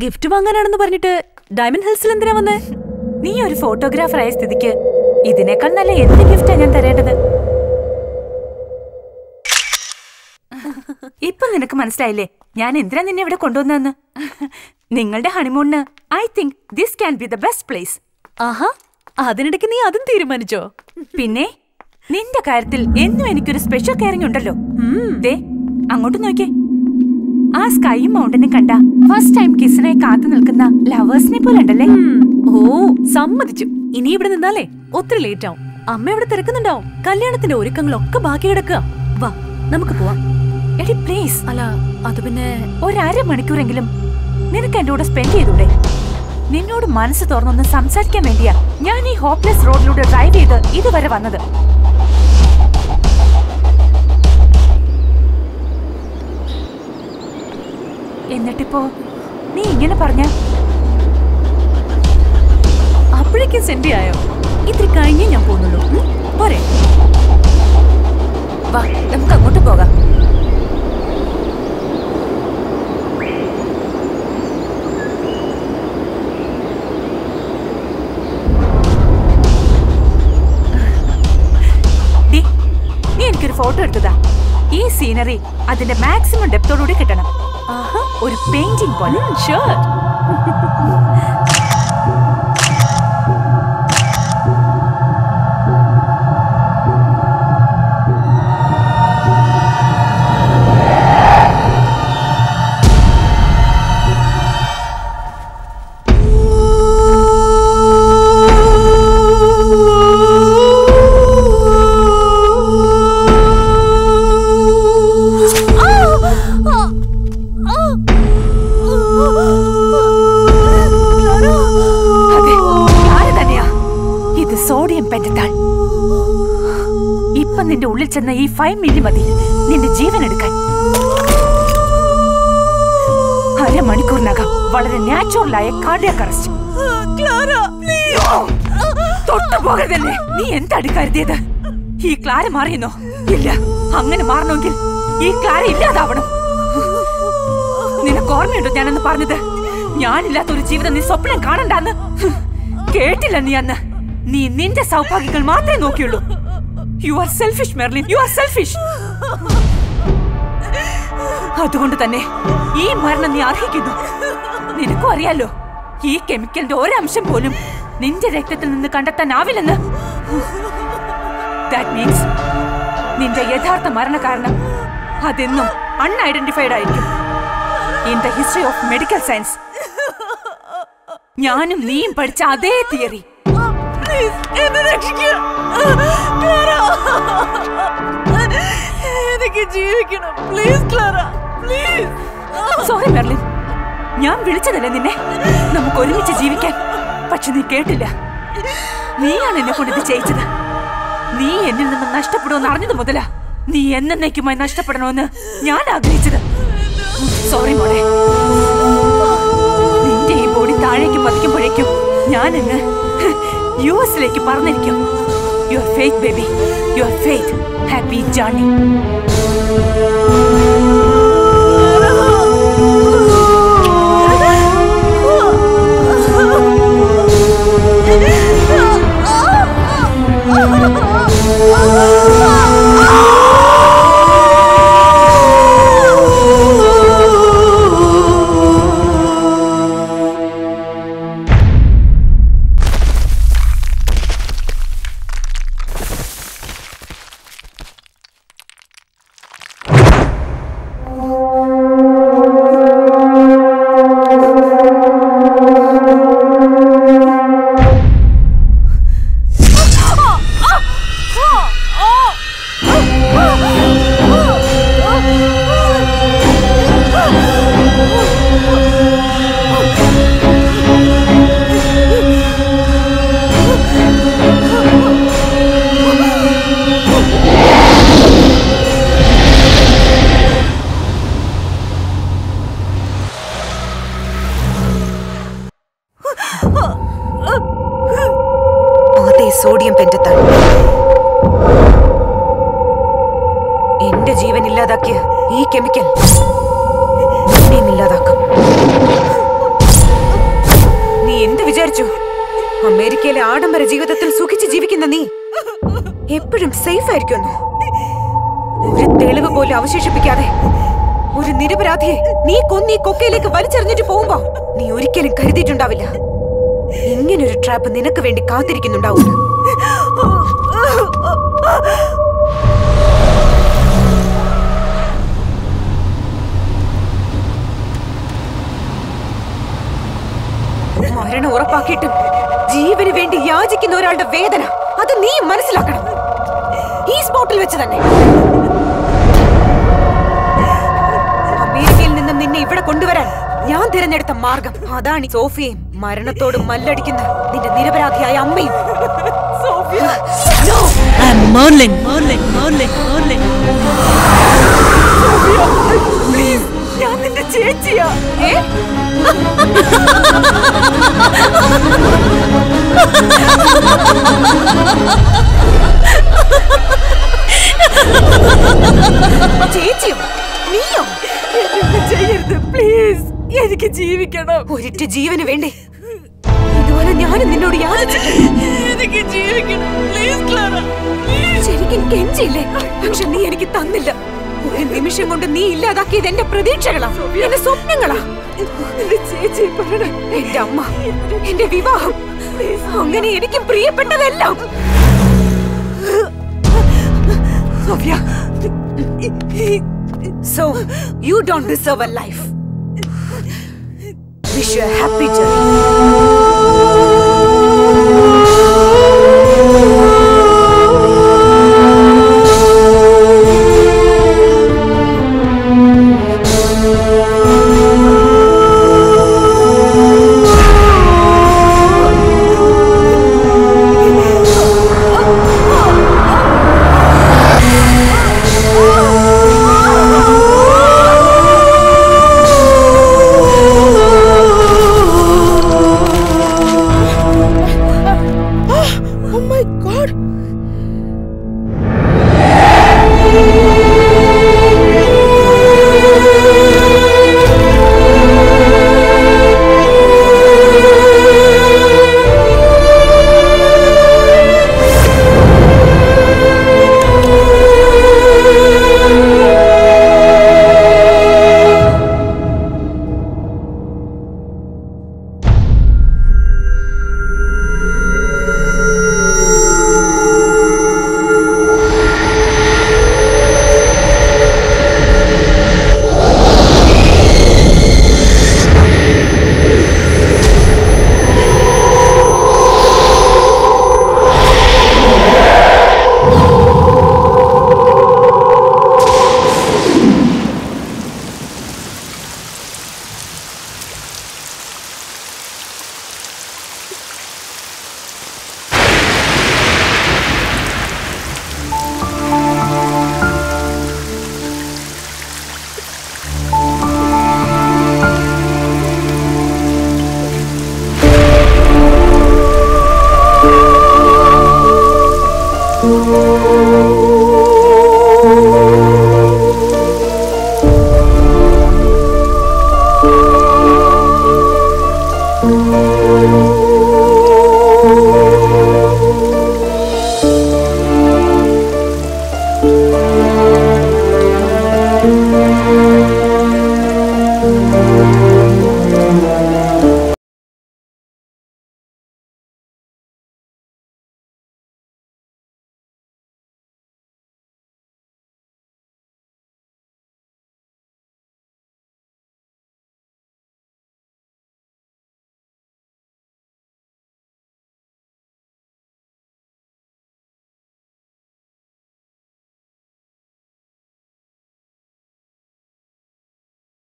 Gift വാങ്ങാനാണെന്ന് പറഞ്ഞിട്ട് diamond ഹിൽസിൽ എന്തിനാ വന്നേ നീ ഒരു ഫോട്ടോഗ്രാഫർ ആയ സ്ഥിതിക്ക് ഇതിനേക്കാൾ നല്ല എന്ത് ഗിഫ്റ്റാ ഞാൻ തരേണ്ടത് ഇപ്പൊ നിനക്ക് മനസ്സിലായില്ലേ ഞാൻ എന്തിനാ നിന്നെ ഇവിടെ കൊണ്ടുവന്നെന്ന് നിങ്ങളുടെ ഹണിമൂണിന് I think this can be the best place ആഹാ അതിനിടയ്ക്ക് നീ അതും തീരുമാനിച്ചോ പിന്നെ നിന്റെ കാര്യത്തിൽ എന്നും എനിക്കൊരു സ്പെഷ്യൽ കെയറിംഗ് ഉണ്ടല്ലോ ദേ അങ്ങോട്ട് നോക്കിയേ ആ സ്കൈയും മൗണ്ടനും കണ്ട ഫസ്റ്റ് ടൈം കിസിനായി കാത്തു നിൽക്കുന്ന ലവേഴ്സിനെ പോലെ ഉണ്ടല്ലേ ഓ സമ്മതിച്ചു ഇനി ഇവിടെ നിന്നാലേ ഒത്തിരി ലേറ്റ് ആവും അമ്മ ഇവിടെ തിരക്കുന്നുണ്ടാവും കല്യാണത്തിന്റെ ഒരുക്കങ്ങളൊക്കെ ബാക്കി കിടക്കുക വാ നമുക്ക് പോവാം എടി പ്ലീസ് അല്ല അത് പിന്നെ ഒരര മണിക്കൂറെങ്കിലും നിനക്ക് എന്റെ കൂടെ സ്പെൻഡ് ചെയ്തൂടെ നിന്നോട് മനസ്സ് തുറന്നൊന്ന് സംസാരിക്കാൻ വേണ്ടിയാ ഞാൻ ഈ ഹോപ്ലെസ് റോഡിലൂടെ ഡ്രൈവ് ചെയ്ത് ഇതുവരെ വന്നത് എന്നിട്ടിപ്പോ നീ ഇങ്ങനെ പറഞ്ഞ അപ്പോഴേക്കും സെൻഡി ആയോ ഇത്തിരി കഴിഞ്ഞേ ഞാൻ പോകുന്നുള്ളൂ ഉം? പോരെ വാ നമുക്ക് അങ്ങോട്ട് പോകാം ഡി, നീ എനിക്കൊരു ഫോട്ടോ എടുത്തതാ ഈ സീനറി അതിന്റെ മാക്സിമം ഡെപ്തോടുകൂടി കിട്ടണം ആഹാ ഒരു പെയിന്റിംഗ് പോലെ ഷുവർ അതെ ആര് തന്നെയാ ഇത് സോഡിയം പെന്റത്താൾ ഇപ്പൊ നിന്റെ ഉള്ളിൽ ചെന്ന ഈ ഫൈവ് മില്ലി മതി നിന്റെ ജീവൻ എടുക്കാൻ അരമണിക്കൂറിനകം വളരെ നാച്ചുറലായ കാർഡിയാക് അറസ്റ്റ് തൊട്ടു പോകരുതല്ലേ നീ എന്താണ് കരുതിയത് ഈ ക്ലാര മാറിയെന്നോ ഇല്ല അങ്ങനെ മാറണമെങ്കിൽ ഈ ക്ലാര ഇല്ലാതാവണം നിനക്ക് ഓർമ്മയുണ്ടോ ഞാനെന്ന് പറഞ്ഞത് ഞാനില്ലാത്ത ഒരു ജീവിതം നീ സ്വപ്നം കാണണ്ടെന്ന് കേട്ടില്ല നീ അന്ന് നീ നിന്റെ സൗഭാഗ്യങ്ങൾ മാത്രമേ നോക്കിയുള്ളൂ you are selfish Merlin you are selfish അതുകൊണ്ട് തന്നെ ഈ മരണം നീ അർഹിക്കുന്നു നിനക്കും അറിയാലോ ഈ കെമിക്കലിന്റെ ഒരംശം പോലും നിന്റെ രക്തത്തിൽ നിന്ന് കണ്ടെത്താനാവില്ലെന്ന് ദാറ്റ് മീൻസ് നിന്റെ യഥാർത്ഥ മരണ കാരണം അതെന്നും അൺഐഡന്റിഫൈഡ് ആയിരിക്കും in the history of medical science ഞാനും നീയും പഠിച്ച അതേ തിയറി എനിക്ക് ജീവിക്കണം please Clara please sorry Merlin ഞാൻ വിളിച്ചതല്ലേ നിന്നെ നമുക്ക് ഒരുമിച്ച് ജീവിക്കാൻ പക്ഷെ നീ കേട്ടില്ല നീയാണ് എന്നെ കൊണ്ട് ഇത് ചെയ്യിച്ചത് നീ എന്നിൽ നിന്ന് നഷ്ടപ്പെടുമെന്ന് അറിഞ്ഞത് മുതലാ നീ എന്നേക്കുമായി നഷ്ടപ്പെടണമെന്ന് ഞാൻ ആഗ്രഹിച്ചത് സോറി മോളെ നിന്റെ ഈ ബോഡി താഴേക്ക് പതിക്കുമ്പോഴേക്കും ഞാൻ ഇന്ന് യു എസിലേക്ക് പറഞ്ഞിരിക്കും your faith baby your faith happy journey അതേ സോഡിയം പെന്റത്താൾ എന്റെ ജീവൻ ഇല്ലാതാക്കിയ ഈ കെമിക്കൽ നിന്നെയും ഇല്ലാതാക്കും വിചാരിച്ചു അമേരിക്കയിലെ ആഡംബര ജീവിതത്തിൽ സുഖിച്ച് ജീവിക്കുന്ന നീ എപ്പോഴും സേഫ് ആയിരിക്കുന്നു ഒരു തെളിവ് പോലും അവശേഷിപ്പിക്കാതെ ഒരു നിരപരാധിയെ നീ കൊന്നീ കൊക്കയിലേക്ക് വലിച്ചെറിഞ്ഞിട്ട് പോകുമ്പോ നീ ഒരിക്കലും കരുതിയിട്ടുണ്ടാവില്ല ഇങ്ങനൊരു ട്രാപ്പ് നിനക്ക് വേണ്ടി കാത്തിരിക്കുന്നുണ്ടാവും മരണം ഉറപ്പാക്കിയിട്ടും ജീവന് വേണ്ടി യാചിക്കുന്ന ഒരാളുടെ വേദന അത് നീ മനസ്സിലാക്കണം ഈ സ്പോട്ടിൽ വെച്ച് തന്നെ അമേരിക്കയിൽ നിന്ന് നിന്നെ ഇവിടെ കൊണ്ടുവരാൻ ഞാൻ തിരഞ്ഞെടുത്ത മാർഗം അതാണ് ഈ സോഫിയയും മരണത്തോട് മല്ലടിക്കുന്ന നിന്റെ നിരപരാധിയായ അമ്മയും No! I'm Merlin, Merlin, Merlin, Merlin. ഞാൻ നിന്റെ ചേച്ചിയാ ഏ? ചേച്ചിയോ നീയോ എന്നെ ചെയ്യരുത് പ്ലീസ് എനിക്ക് ജീവിക്കണം ഒരിറ്റ് ജീവന് വേണ്ടി ഇതുപോലെ ഞാനും നിന്നോട് യാചിച്ചിട്ട് എനിക്ക് ജീവിക്കണം പ്ലീസ് ക്ലാര ശരിക്കും കെഞ്ചില്ലേ പക്ഷെ നീ എനിക്ക് തന്നില്ല ഒരു നിമിഷം കൊണ്ട് നീ ഇല്ലാതാക്കിയത് എന്റെ പ്രതീക്ഷകളാ എന്റെ സ്വപ്നങ്ങളാ എന്റെ ചേച്ചി പറയണം എന്റെ അമ്മ എന്റെ വിവാഹം അങ്ങനെ എനിക്ക് പ്രിയപ്പെട്ടതെല്ലാം Sofia so you don't deserve a life wish you happy journey